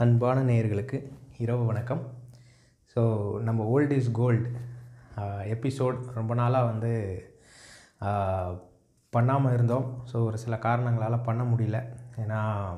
அன்பான நேயர்களுக்கு இரவு வணக்கம் ஸோ நம்ம ஓல்ட் இஸ் கோல்டு எபிசோட் ரொம்ப நாளாக வந்து பண்ணாமல் இருந்தோம் ஸோ ஒரு சில காரணங்களால் பண்ண முடியல ஏன்னா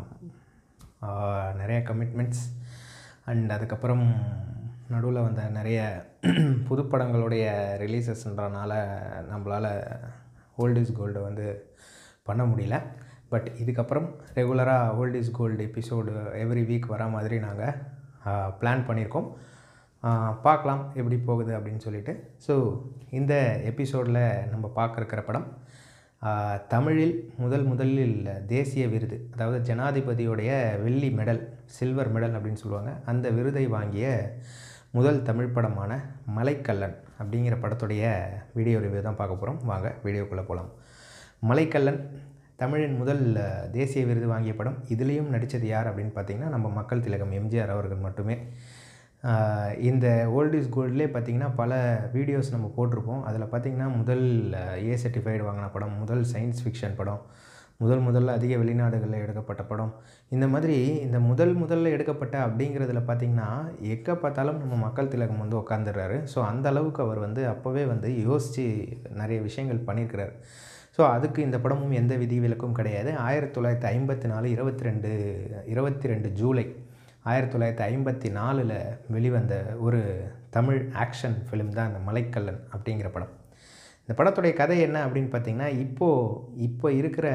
ஆஹ், நிறைய கமிட்மெண்ட்ஸ் அண்ட் அதுக்கப்புறம் நடுவில் வந்த நிறைய புதுப்படங்களுடைய ரிலீசஸ்ன்றனால நம்மளால் ஓல்ட் இஸ் கோல்டு வந்து பண்ண முடியல பட் இதுக்கப்புறம் ரெகுலராக old is gold episode every week வர மாதிரி நாங்கள் பிளான் பண்ணியிருக்கோம் ஆஹ், பார்க்கலாம் எப்படி போகுது அப்படின்னு சொல்லிட்டு ஸோ இந்த எபிசோடில் நம்ம பார்க்க இருக்கிற படம் ஆஹ், தமிழில் முதல் முதலில் தேசிய விருது அதாவது ஜனாதிபதியுடைய வெள்ளி மெடல் சில்வர் மெடல் அப்படின்னு சொல்லுவாங்க அந்த விருதை வாங்கிய முதல் தமிழ் படமான மலைக்கல்லன் அப்படிங்கிற படத்துடைய வீடியோ ரிவ்யூ தான் பார்க்க போகிறோம் வாங்க வீடியோக்குள்ளே போகலாம் மலைக்கல்லன் தமிழின் முதல் அஹ், தேசிய விருது வாங்கிய படம் இதுலேயும் நடித்தது யார் அப்படின்னு பார்த்தீங்கன்னா நம்ம மக்கள் திலகம் எம்ஜிஆர் அவர்கள் மட்டுமே ஆஹ், இந்த ஓல்ட் இஸ் கோல்ட்லேயே பார்த்தீங்கன்னா பல வீடியோஸ் நம்ம போட்டிருப்போம் அதில் பார்த்தீங்கன்னா முதல் ஏ சர்டிஃபைடு வாங்கின படம் முதல் சயின்ஸ் ஃபிக்ஷன் படம் முதல் முதல்ல அதிக வெளிநாடுகளில் எடுக்கப்பட்ட படம் இந்த மாதிரி இந்த முதல் முதல்ல எடுக்கப்பட்ட அப்படிங்கிறதுல பார்த்தீங்கன்னா எங்கே பார்த்தாலும் நம்ம மக்கள் திலகம் வந்து உட்காந்துடுறாரு ஸோ அந்த அளவுக்கு அவர் வந்து அப்போவே வந்து யோசித்து நிறைய விஷயங்கள் பண்ணியிருக்கிறார் ஸோ அதுக்கு இந்த படமும் எந்த விதி விலக்கும் கிடையாது ஆயிரத்தி தொள்ளாயிரத்தி ஐம்பத்தி நாலு இருபத்தி ரெண்டு இருபத்தி ரெண்டு ஜூலை ஆயிரத்தி தொள்ளாயிரத்தி ஐம்பத்தி நாலில் வெளிவந்த ஒரு தமிழ் ஆக்ஷன் ஃபிலிம் தான் இந்த மலைக்கல்லன் அப்படிங்கிற படம் இந்த படத்துடைய கதை என்ன அப்படின்னு பார்த்தீங்கன்னா இப்போது இப்போ இருக்கிற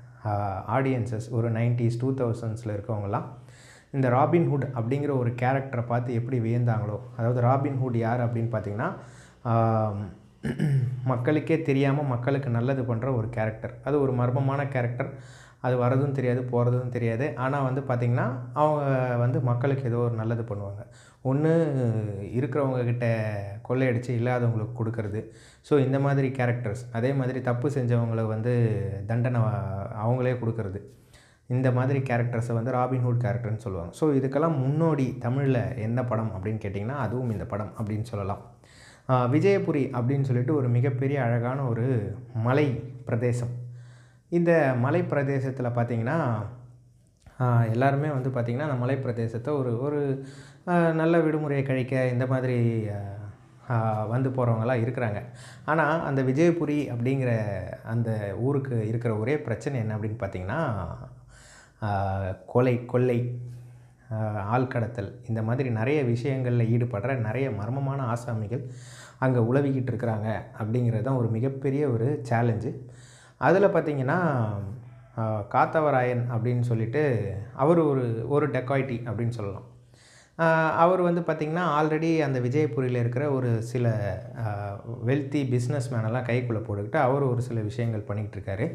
ஆடியன்சஸ் ஒரு நைன்டிஸ் டூ தௌசண்ட்ஸில் இருக்கவங்கலாம் இந்த ராபின்ஹுட் அப்படிங்கிற ஒரு கேரக்டரை பார்த்து எப்படி வியந்தாங்களோ அதாவது ராபின்ஹுட் யார் அப்படின்னு பார்த்தீங்கன்னா ஆம், மக்களுக்கே தெரியாமல் மக்களுக்கு நல்லது பண்ணுற ஒரு கேரக்டர் அது ஒரு மர்மமான கேரக்டர் அது வரதும் தெரியாது போகிறதும் தெரியாது ஆனால் வந்து பார்த்திங்கன்னா அவங்க வந்து மக்களுக்கு ஏதோ ஒரு நல்லது பண்ணுவாங்க ஒன்று இருக்கிறவங்க கிட்ட கொள்ளையடிச்சு இல்லாதவங்களுக்கு கொடுக்கறது ஸோ இந்த மாதிரி கேரக்டர்ஸ் அதே மாதிரி தப்பு செஞ்சவங்களை வந்து தண்டனை வ- அவங்களே கொடுக்கறது இந்த மாதிரி கேரக்டர்ஸை வந்து ராபின்ஹுட் கேரக்டர்னு சொல்லுவாங்க ஸோ இதுக்கெல்லாம் முன்னோடி தமிழில் என்ன படம் அப்படின்னு கேட்டிங்கன்னா அதுவும் இந்த படம் அப்படின்னு சொல்லலாம் ஆஹ் விஜயபுரி அப்படின்னு சொல்லிட்டு ஒரு மிகப்பெரிய அழகான ஒரு மலை பிரதேசம் இந்த மலை பிரதேசத்தில் பார்த்தீங்கன்னா ஆஹ் எல்லாருமே வந்து பார்த்திங்கன்னா அந்த மலை பிரதேசத்தை ஒரு ஒரு ஆஹ் நல்ல விடுமுறையை கழிக்க இந்த மாதிரி ஆஹ் ஆஹ் வந்து போகிறவங்களாம் இருக்கிறாங்க ஆனால் அந்த விஜயபுரி அப்படிங்கிற அந்த ஊருக்கு இருக்கிற ஒரே பிரச்சனை என்ன அப்படின்னு பார்த்தீங்கன்னா ஆஹ் கொலை கொள்ளை ஆஹ் ஆள் கடத்தல் இந்த மாதிரி நிறைய விஷயங்களில் ஈடுபடுற நிறைய மர்மமான ஆசாமிகள் அங்கே உழவிக்கிட்டு இருக்கிறாங்க அப்படிங்கிறது தான் ஒரு மிகப்பெரிய ஒரு சேலஞ்சு அதில் பார்த்தீங்கன்னா ஆஹ் காத்தவராயன் அப்படின்னு சொல்லிட்டு அவர் ஒரு ஒரு டெக்காய்டி அப்படின்னு சொல்லலாம் ஆஹ் அவர் வந்து பார்த்திங்கன்னா ஆல்ரெடி அந்த விஜயபுரியில் இருக்கிற ஒரு சில வெல்த்தி பிஸ்னஸ் மேனெல்லாம் கைக்குள்ளே போட்டுக்கிட்டு அவர் ஒரு சில விஷயங்கள் பண்ணிக்கிட்டு இருக்காரு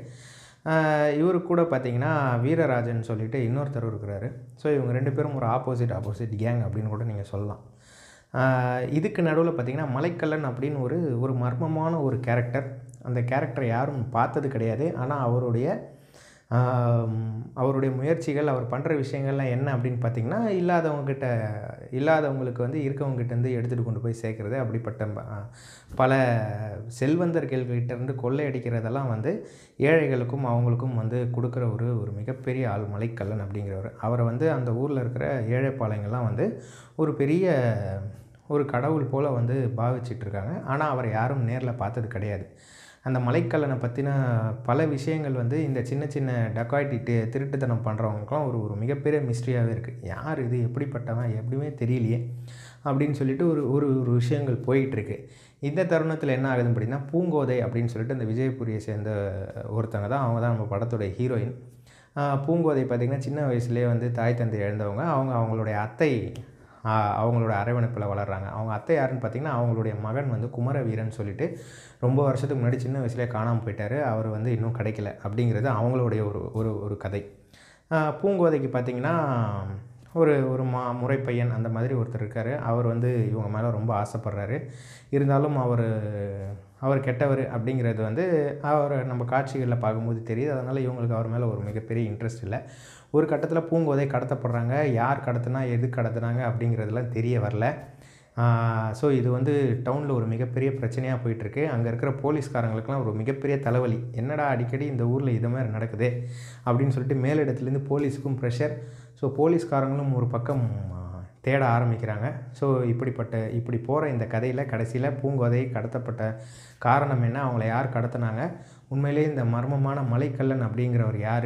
இவர் கூட பார்த்தீங்கன்னா வீரராஜன் சொல்லிட்டு இன்னொருத்தர் இருக்கிறாரு ஸோ இவங்க ரெண்டு பேரும் ஒரு ஆப்போசிட் ஆப்போசிட் கேங் அப்படின்னு கூட நீங்கள் சொல்லலாம் ஆஹ் இதுக்கு நடுவில் பார்த்தீங்கன்னா மலைக்கல்லன் அப்படின்னு ஒரு ஒரு மர்மமான ஒரு கேரக்டர் அந்த கேரக்டரை யாரும் பார்த்தது கிடையாது ஆனால் அவருடைய ஆம், அவருடைய முயற்சிகள் அவர் பண்ணுற விஷயங்கள்லாம் என்ன அப்படின்னு பார்த்தீங்கன்னா இல்லாதவங்ககிட்ட இல்லாதவங்களுக்கு வந்து இருக்கவங்ககிட்டேருந்து எடுத்துகிட்டு கொண்டு போய் சேர்க்குறது அப்படிப்பட்ட ஆ, பல செல்வந்தர்கள்கிட்ட இருந்து கொள்ளையடிக்கிறதெல்லாம் வந்து ஏழைகளுக்கும் அவங்களுக்கும் வந்து கொடுக்குற ஒரு ஒரு மிகப்பெரிய ஆள் மலைக்கல்லன் அப்படிங்கிறவர் அவரை வந்து அந்த ஊரில் இருக்கிற ஏழைப்பாளையங்கள்லாம் வந்து ஒரு பெரிய ஒரு கடவுள் போல் வந்து பாவிச்சிட்டு இருக்காங்க ஆனால் அவரை யாரும் நேரில் பார்த்தது கிடையாது அந்த மலைக்கல்லனை பற்றின பல விஷயங்கள் வந்து இந்த சின்ன சின்ன டக்காய்டி தி- திருட்டுத்தனம் பண்ணுறவங்களுக்குலாம் ஒரு ஒரு மிகப்பெரிய மிஸ்ட்ரியாகவே இருக்குது யார் இது எப்படிப்பட்டவன் எப்படியுமே தெரியலையே அப்படின்னு சொல்லிட்டு ஒரு ஒரு ஒரு விஷயங்கள் போயிட்டுருக்கு இந்த தருணத்தில் என்ன ஆகுதுன்னு அப்படின்னா பூங்கோதை அப்படின்னு சொல்லிட்டு அந்த விஜயபுரியை சேர்ந்த ஒருத்தங்க தான் அவங்க தான் நம்ம படத்தோட ஹீரோயின் ஆஹ் பூங்கோதை பார்த்திங்கன்னா சின்ன வயசுலேயே வந்து தாய் தந்தை இழந்தவங்க அவங்க அவங்களுடைய அத்தை ஆஹ் அவங்களோட அரவணைப்பில் வளர்கிறாங்க அவங்க அத்தை யாருன்னு பார்த்தீங்கன்னா அவங்களுடைய மகன் வந்து குமரவீரன் சொல்லிட்டு ரொம்ப வருஷத்துக்கு முன்னாடி சின்ன வயசுலேயே காணாமல் போயிட்டாரு அவர் வந்து இன்னும் கிடைக்கல அப்படிங்கிறது அவங்களுடைய ஒரு ஒரு ஒரு கதை ஆஹ் பூங்கோதைக்கு பார்த்தீங்கன்னா ஒரு ஒரு மா முறைப்பையன் அந்த மாதிரி ஒருத்தர் இருக்கார் அவர் வந்து இவங்க மேலே ரொம்ப ஆசைப்படுறாரு இருந்தாலும் அவர் அவர் கெட்டவர் அப்படிங்கிறது வந்து அவரை நம்ம காட்சிகளில் பார்க்கும்போது தெரியுது அதனால் இவங்களுக்கு அவர் மேலே ஒரு மிகப்பெரிய இன்ட்ரெஸ்ட் இல்லை ஒரு கட்டத்தில் பூங்கோதை கடத்தப்படுறாங்க யார் கடத்துனா எது கடத்துனாங்க அப்படிங்கிறதுலாம் தெரிய வரல ஸோ இது வந்து டவுனில் ஒரு மிகப்பெரிய பிரச்சனையாக போயிட்டுருக்கு அங்கே இருக்கிற போலீஸ்காரங்களுக்குலாம் ஒரு மிகப்பெரிய தலைவலி என்னடா அடிக்கடி இந்த ஊரில் இது மாதிரி நடக்குதே அப்படின்னு சொல்லிட்டு மேலிடத்துலேருந்து போலீஸுக்கும் ப்ரெஷர் ஸோ போலீஸ்காரங்களும் ஒரு பக்கம் ஆ, தேட ஆரம்பிக்கிறாங்க ஸோ இப்படிப்பட்ட இப்படி போகிற இந்த கதையில் கடைசியில் பூங்கோதை கடத்தப்பட்ட காரணம் என்ன அவங்கள யார் கடத்தினாங்க உண்மையிலேயே இந்த மர்மமான மலைக்கல்லன் அப்படிங்கிறவர் யார்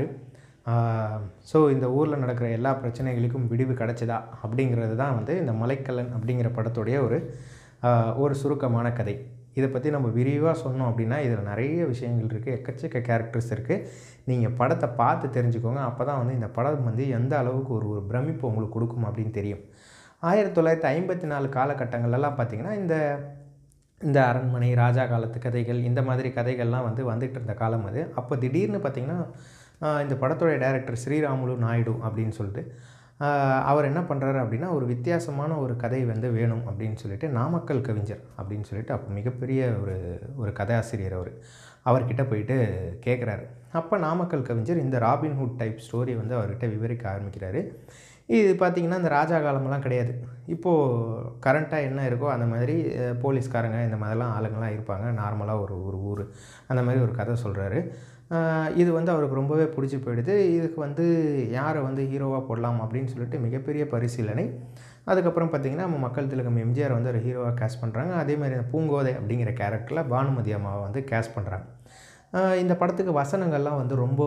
ஸோ இந்த ஊரில் நடக்கிற எல்லா பிரச்சனைகளுக்கும் விடிவு கிடச்சிதா அப்படிங்கிறது தான் வந்து இந்த மலைக்கல்லன் அப்படிங்கிற படத்துடைய ஒரு ஆ, ஒரு சுருக்கமான கதை இதை பற்றி நம்ம விரிவாக சொன்னோம் அப்படின்னா இதில் நிறைய விஷயங்கள் இருக்குது எக்கச்சக்க கேரக்டர்ஸ் இருக்குது நீங்கள் படத்தை பார்த்து தெரிஞ்சுக்கோங்க அப்போ தான் வந்து இந்த படம் வந்து எந்த அளவுக்கு ஒரு ஒரு பிரமிப்பு உங்களுக்கு கொடுக்கும் அப்படின்னு தெரியும் ஆயிரத்தி தொள்ளாயிரத்தி ஐம்பத்தி நாலு காலகட்டங்கள்லாம் பார்த்திங்கன்னா இந்த இந்த அரண்மனை ராஜா காலத்து கதைகள் இந்த மாதிரி கதைகள்லாம் வந்து வந்துட்டு இருந்த காலம் அது அப்போ திடீர்னு பார்த்திங்கன்னா ஆஹ், இந்த படத்துடைய டைரக்டர் ஸ்ரீராமுலு நாயுடு அப்படின்னு சொல்லிட்டு ஆஹ், அவர் என்ன பண்ணுறாரு அப்படின்னா ஒரு வித்தியாசமான ஒரு கதை வந்து வேணும் அப்படின்னு சொல்லிட்டு நாமக்கல் கவிஞர் அப்படின்னு சொல்லிட்டு அப்போ மிகப்பெரிய ஒரு ஒரு கதாசிரியர் அவர் அவர்கிட்ட போயிட்டு கேட்குறாரு அப்போ நாமக்கல் கவிஞர் இந்த ராபின்ஹுட் டைப் ஸ்டோரி வந்து அவர்கிட்ட விவரிக்க ஆரம்பிக்கிறாரு இது பார்த்திங்கன்னா இந்த ராஜா காலமெல்லாம் கிடையாது இப்போது கரண்ட்டாக என்ன இருக்கோ அந்த மாதிரி அஹ், போலீஸ்காரங்க இந்த மாதிரிலாம் ஆளுங்கள்லாம் இருப்பாங்க நார்மலாக ஒரு ஒரு ஊர் அந்த மாதிரி ஒரு கதை சொல்கிறாரு இது வந்து அவருக்கு ரொம்பவே பிடிச்சி போயிடுது இதுக்கு வந்து யாரை வந்து ஹீரோவாக போடலாம் அப்படின்னு சொல்லிட்டு மிகப்பெரிய பரிசீலனை அதுக்கப்புறம் பார்த்திங்கன்னா நம்ம மக்கள் திலகம் எம்ஜிஆர் வந்து ஒரு ஹீரோவாக கேஸ்ட் பண்ணுறாங்க அதே மாதிரி இந்த பூங்கோதை அப்படிங்கிற கேரக்டரில் பானுமதி அம்மாவை வந்து கேஸ்ட் பண்ணுறாங்க ஆஹ் இந்த படத்துக்கு வசனங்கள்லாம் வந்து ரொம்ப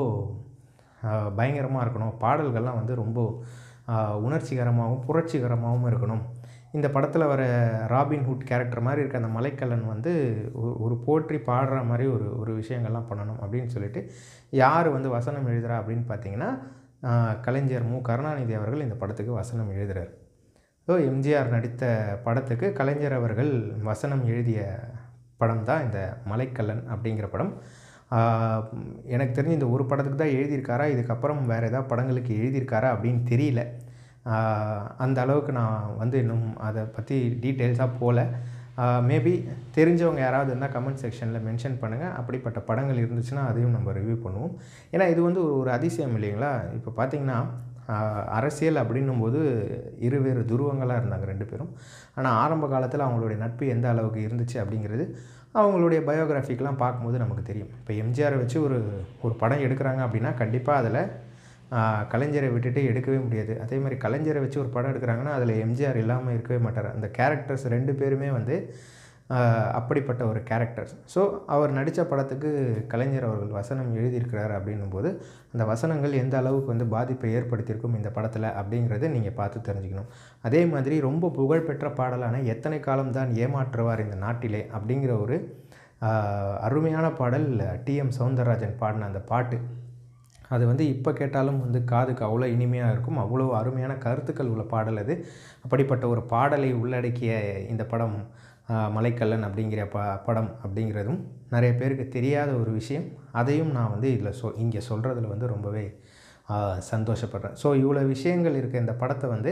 பயங்கரமாக இருக்கணும் பாடல்கள்லாம் வந்து ரொம்ப ஆஹ் உணர்ச்சிகரமாகவும் புரட்சிகரமாகவும் இருக்கணும் இந்த படத்தில் வர ராபின்ஹுட் கேரக்டர் மாதிரி இருக்க அந்த மலைக்கல்லன் வந்து ஒரு- ஒரு போற்றி பாடுற மாதிரி ஒரு ஒரு விஷயங்கள்லாம் பண்ணணும் அப்படின்னு சொல்லிட்டு யார் வந்து வசனம் எழுதுறா அப்படின்னு பார்த்தீங்கன்னா ஆஹ் கலைஞர் மு கருணாநிதி அவர்கள் இந்த படத்துக்கு வசனம் எழுதுறார் ஸோ எம்ஜிஆர் நடித்த படத்துக்கு கலைஞர் அவர்கள் வசனம் எழுதிய படம் தான் இந்த மலைக்கல்லன் அப்படிங்கிற படம் ஆஹ் எனக்கு தெரிஞ்சு இந்த ஒரு படத்துக்கு தான் எழுதியிருக்காரா இதுக்கப்புறம் வேறு ஏதாவது படங்களுக்கு எழுதியிருக்காரா அப்படின்னு தெரியல ஆஹ் அந்த அளவுக்கு நான் வந்து இன்னும் அதை பற்றி டீட்டெயில்ஸாக போகல மேபி தெரிஞ்சவங்க யாராவது இருந்தால் கமெண்ட் செக்ஷனில் மென்ஷன் பண்ணுங்கள் அப்படிப்பட்ட படங்கள் இருந்துச்சுன்னா அதையும் நம்ம ரிவ்யூ பண்ணுவோம் ஏன்னா இது வந்து ஒரு அதிசயம் இல்லைங்களா இப்போ பார்த்தீங்கன்னா ஆஹ் அரசியல் அப்படின்னும் போது இருவேறு துருவங்களாக இருந்தாங்க ரெண்டு பேரும் ஆனால் ஆரம்ப காலத்தில் அவங்களுடைய நட்பு எந்த அளவுக்கு இருந்துச்சு அப்படிங்கிறது அவங்களுடைய பயோகிராஃபிக்கெலாம் பார்க்கும்போது நமக்கு தெரியும் இப்போ எம்ஜிஆரை வச்சு ஒரு ஒரு படம் எடுக்கிறாங்க அப்படின்னா கண்டிப்பாக அதில் கலைஞரை விட்டுட்டு எடுக்கவே முடியாது அதே மாதிரி கலைஞரை வச்சு ஒரு படம் எடுக்கிறாங்கன்னா அதில் எம்ஜிஆர் இல்லாமல் இருக்கவே மாட்டார் அந்த கேரக்டர்ஸ் ரெண்டு பேருமே வந்து ஆஹ் அப்படிப்பட்ட ஒரு கேரக்டர்ஸ் ஸோ அவர் நடித்த படத்துக்கு கலைஞர் அவர்கள் வசனம் எழுதியிருக்கிறார் அப்படின்னும் போது அந்த வசனங்கள் எந்த அளவுக்கு வந்து பாதிப்பை ஏற்படுத்தியிருக்கும் இந்த படத்தில் அப்படிங்கிறத நீங்கள் பார்த்து தெரிஞ்சுக்கணும் அதே மாதிரி ரொம்ப புகழ்பெற்ற பாடலான எத்தனை காலம்தான் ஏமாற்றுவார் இந்த நாட்டிலே அப்படிங்கிற ஒரு ஆஹ் அருமையான பாடல் டிஎம் சௌந்தரராஜன் பாடின அந்த பாட்டு அது வந்து இப்போ கேட்டாலும் வந்து காதுக்கு அவ்வளோ இனிமையாக இருக்கும் அவ்வளோ அருமையான கருத்துக்கள் உள்ள பாடல் அது அப்படிப்பட்ட ஒரு பாடலை உள்ளடக்கிய இந்த படம் ஆஹ், மலைக்கல்லன் அப்படிங்கிற ப படம் அப்படிங்கிறதும் நிறைய பேருக்கு தெரியாத ஒரு விஷயம் அதையும் நான் வந்து இதில் சொ இங்கே சொல்கிறதுல வந்து ரொம்பவே ஆஹ், சந்தோஷப்படுறேன் ஸோ இவ்வளோ விஷயங்கள் இருக்க இந்த படத்தை வந்து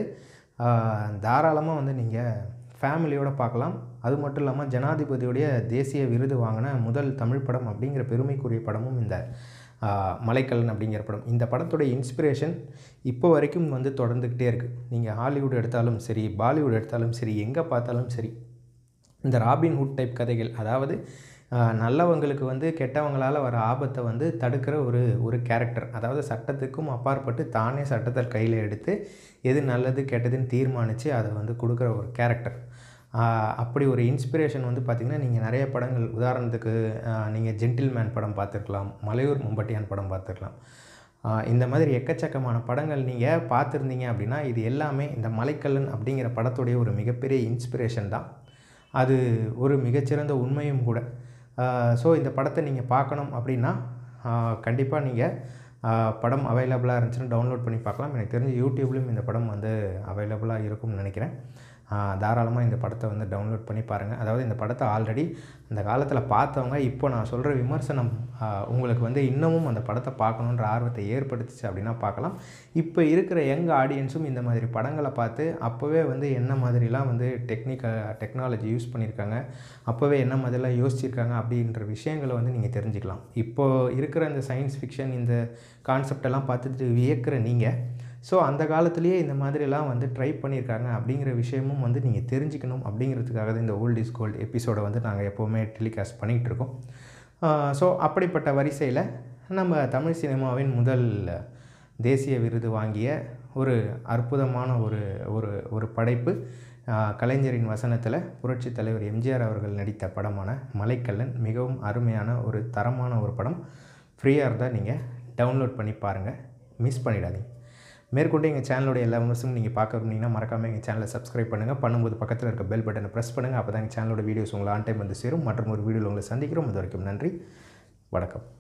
தாராளமாக வந்து நீங்கள் ஃபேமிலியோடு பார்க்கலாம் அது மட்டும் இல்லாமல் ஜனாதிபதியுடைய தேசிய விருது வாங்கின முதல் தமிழ் படம் அப்படிங்கிற பெருமைக்குரிய படமும் இந்த ஆஹ், மலைக்கல்லன் அப்படிங்கிற படம் இந்த படத்துடைய இன்ஸ்பிரேஷன் இப்போ வரைக்கும் வந்து தொடர்ந்துக்கிட்டே இருக்குது நீங்கள் ஹாலிவுட் எடுத்தாலும் சரி பாலிவுட் எடுத்தாலும் சரி எங்கே பார்த்தாலும் சரி இந்த ராபின் ஹுட் டைப் கதைகள் அதாவது ஆஹ், நல்லவங்களுக்கு வந்து கெட்டவங்களால் வர ஆபத்தை வந்து தடுக்கிற ஒரு ஒரு கேரக்டர் அதாவது சட்டத்துக்கும் அப்பாற்பட்டு தானே சட்டத்தை கையில் எடுத்து எது நல்லது கெட்டதுன்னு தீர்மானித்து அதை வந்து கொடுக்குற ஒரு கேரக்டர் அப்படி ஒரு இன்ஸ்பிரேஷன் வந்து பார்த்திங்கன்னா நீங்கள் நிறைய படங்கள் உதாரணத்துக்கு நீங்கள் ஜென்டில்மேன் படம் பார்த்துருக்கலாம் மலையூர் மம்பட்டியான் படம் பார்த்துருக்கலாம் ஆஹ் இந்த மாதிரி எக்கச்சக்கமான படங்கள் நீங்கள் பார்த்துருந்தீங்க அப்படின்னா இது எல்லாமே இந்த மலைக்கல்லன் அப்படிங்கிற படத்துடைய ஒரு மிகப்பெரிய இன்ஸ்பிரேஷன் தான் அது ஒரு மிகச்சிறந்த உண்மையும் கூட ஸோ இந்த படத்தை நீங்கள் பார்க்கணும் அப்படின்னா கண்டிப்பாக நீங்கள் படம் அவைலபிளாக இருந்துச்சுன்னா டவுன்லோட் பண்ணி பார்க்கலாம் எனக்கு தெரிஞ்சு யூடியூப்லேயும் இந்த படம் வந்து அவைலபிளாக இருக்கும்னு நினைக்கிறேன் தாராளமாக இந்த படத்தை வந்து டவுன்லோட் பண்ணி பாருங்கள் அதாவது இந்த படத்தை ஆல்ரெடி அந்த காலத்தில் பார்த்தவங்க இப்போ நான் சொல்கிற விமர்சனம் ஆஹ், உங்களுக்கு வந்து இன்னமும் அந்த படத்தை பார்க்கணுன்ற ஆர்வத்தை ஏற்படுத்துச்சு அப்படின்னா பார்க்கலாம் இப்போ இருக்கிற யங் ஆடியன்ஸும் இந்த மாதிரி படங்களை பார்த்து அப்போவே வந்து என்ன மாதிரிலாம் வந்து டெக்னிக்க டெக்னாலஜி யூஸ் பண்ணியிருக்காங்க அப்போவே என்ன மாதிரிலாம் யோசிச்சிருக்காங்க அப்படின்ற விஷயங்களை வந்து நீங்கள் தெரிஞ்சுக்கலாம் இப்போது இருக்கிற இந்த சயின்ஸ் ஃபிக்ஷன் இந்த கான்செப்ட் எல்லாம் பார்த்துட்டு வியக்கிற நீங்கள் ஸோ அந்த காலத்துலேயே இந்த மாதிரிலாம் வந்து ட்ரை பண்ணியிருக்காங்க அப்படிங்கிற விஷயமும் வந்து நீங்கள் தெரிஞ்சுக்கணும் அப்படிங்கிறதுக்காக தான் இந்த ஓல்ட் இஸ் கோல்டு எபிசோடை வந்து நாங்கள் எப்போவுமே டெலிகாஸ்ட் பண்ணிகிட்டு இருக்கோம் ஸோ அப்படிப்பட்ட வரிசையில் நம்ம தமிழ் சினிமாவின் முதல் தேசிய விருது வாங்கிய ஒரு அற்புதமான ஒரு ஒரு ஒரு படைப்பு ஆஹ், கலைஞரின் வசனத்தில் புரட்சித் தலைவர் எம்ஜிஆர் அவர்கள் நடித்த படமான மலைக்கல்லன் மிகவும் அருமையான ஒரு தரமான ஒரு படம் ஃப்ரீயாக இருந்தால் நீங்கள் டவுன்லோட் பண்ணி பாருங்கள் மிஸ் பண்ணிடாதீங்க மேற்கொண்டு எங்கள் சேனலோட எல்லா விமர்சனமும் நீங்கள் பார்க்க விரும்புனீங்கன்னா மறக்காமல் எங்கள் சேனலை சப்ஸ்கிரைப் பண்ணுங்கள் பண்ணும்போது பக்கத்தில் இருக்க பெல் பட்டனை ப்ரெஸ் பண்ணுங்கள் அப்போ தான் எங்கள் சேனலோட வீடியோஸ் உங்களை ஆன் டைம் வந்து சேரும் மற்றும் ஒரு வீடியோவில் உங்களை சந்திக்கிறோம் அது வரைக்கும் நன்றி வணக்கம்